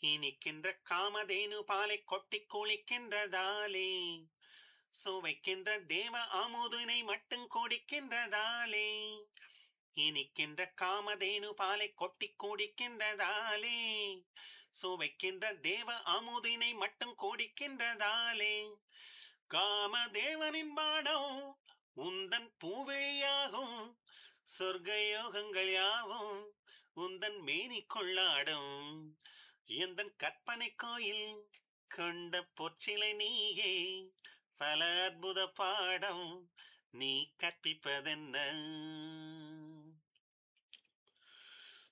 இனிக்கின்ற காமதேனு பாலை கொட்டி குளிக்கின்றதாலே சுவைக்கின்ற தேவ அமுதினை மட்டும் குடிக்கின்றதாலே இனிக்கின்ற காமதேனு பாலை கொட்டி குடிக்கின்றதாலே சுவைக்கின்ற தேவ அமுதினை மட்டும் குடிக்கின்றதாலே காமதேவனின் பாடம் உந்தன் பூவிழியாகும் சொர்க்க யோகங்கள் யாவும் உந்தன் மேனி கொள்ளாடும் எந்தன் கற்பனை கோயில் கொண்ட பொற்சிலை நீயே பல அற்புத பாடம் நீ கற்பிப்பதென்ன